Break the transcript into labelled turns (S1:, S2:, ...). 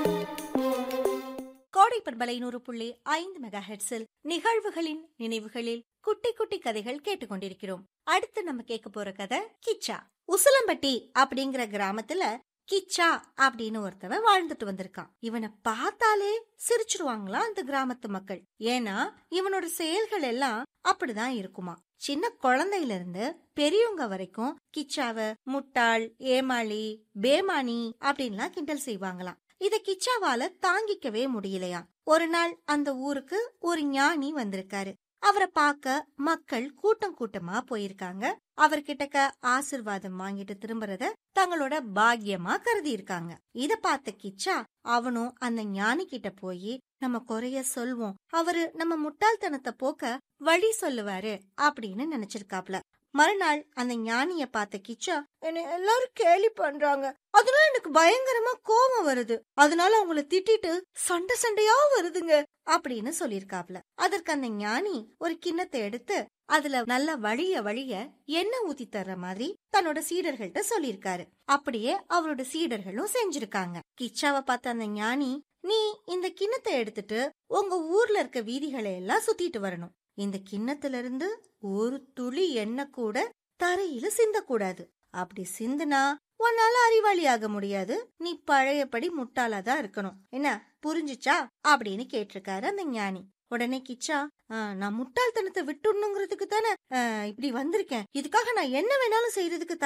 S1: கோடை பண்பலை நூறு புள்ளி ஐந்து மெகா ஹெட்ஸில் நிகழ்வுகளின் நினைவுகளில் குட்டி குட்டி கதைகள் கேட்டுக்கொண்டிருக்கிறோம் அடுத்து நம்ம கேட்க போற கதை கிச்சா உசிலம்பட்டி அப்படிங்கிற கிராமத்துல கிச்சா அப்படின்னு ஒருத்தவன் வாழ்ந்துட்டு வந்திருக்கான் இவனை பார்த்தாலே சிரிச்சிருவாங்களா அந்த கிராமத்து மக்கள் ஏன்னா இவனோட செயல்கள் எல்லாம் அப்படிதான் இருக்குமா சின்ன குழந்தையில இருந்து பெரியவங்க வரைக்கும் கிச்சாவ முட்டாள் ஏமாளி பேமானி அப்படின்லாம் கிண்டல் செய்வாங்களாம் இத கிச்சாவால தாங்கிக்கவே முடியலையா ஒரு நாள் அந்த ஊருக்கு ஒரு ஞானி வந்திருக்காரு அவரை பார்க்க மக்கள் கூட்டம் கூட்டமா போயிருக்காங்க அவர்கிட்டக்க ஆசிர்வாதம் வாங்கிட்டு திரும்புறத தங்களோட பாக்கியமா கருதி இருக்காங்க இத பார்த்த கிச்சா அவனும் அந்த ஞானி கிட்ட போய் நம்ம குறைய சொல்வோம் அவரு நம்ம முட்டாள்தனத்தை போக்க வழி சொல்லுவாரு அப்படின்னு நினைச்சிருக்காப்ல மறுநாள் அந்த ஞானிய பார்த்த கிச்சா என்ன எல்லாரும் கேலி பண்றாங்க அதனால எனக்கு பயங்கரமா கோபம் வருது அதனால அவங்கள திட்டிட்டு சண்டை சண்டையா வருதுங்க அப்படின்னு சொல்லிருக்காப்ல அதற்கு அந்த ஞானி ஒரு கிண்ணத்தை எடுத்து அதுல நல்ல வழிய வழிய எண்ணெய் ஊத்தி தர்ற மாதிரி தன்னோட சீடர்கள்ட்ட சொல்லிருக்காரு அப்படியே அவரோட சீடர்களும் செஞ்சிருக்காங்க கிச்சாவை பார்த்த அந்த ஞானி நீ இந்த கிண்ணத்தை எடுத்துட்டு உங்க ஊர்ல இருக்க வீதிகளை எல்லாம் சுத்திட்டு வரணும் இந்த கிண்ணத்துல இருந்து ஒரு துளி எண்ணெய் கூட தரையில சிந்தக்கூடாது அப்படி சிந்துனா உன்னால அறிவாளி ஆக முடியாது நீ பழையபடி முட்டாளாதான் இருக்கணும் என்ன புரிஞ்சுச்சா அப்படின்னு கேட்டிருக்காரு அந்த ஞானி உடனே கிச்சா "ஆ, நான் முட்டாள்தனத்தை விட்டுடணுங்கிறதுக்கு தானே இப்படி வந்திருக்கேன் இதுக்காக நான் என்ன வேணாலும் செய்யறதுக்கு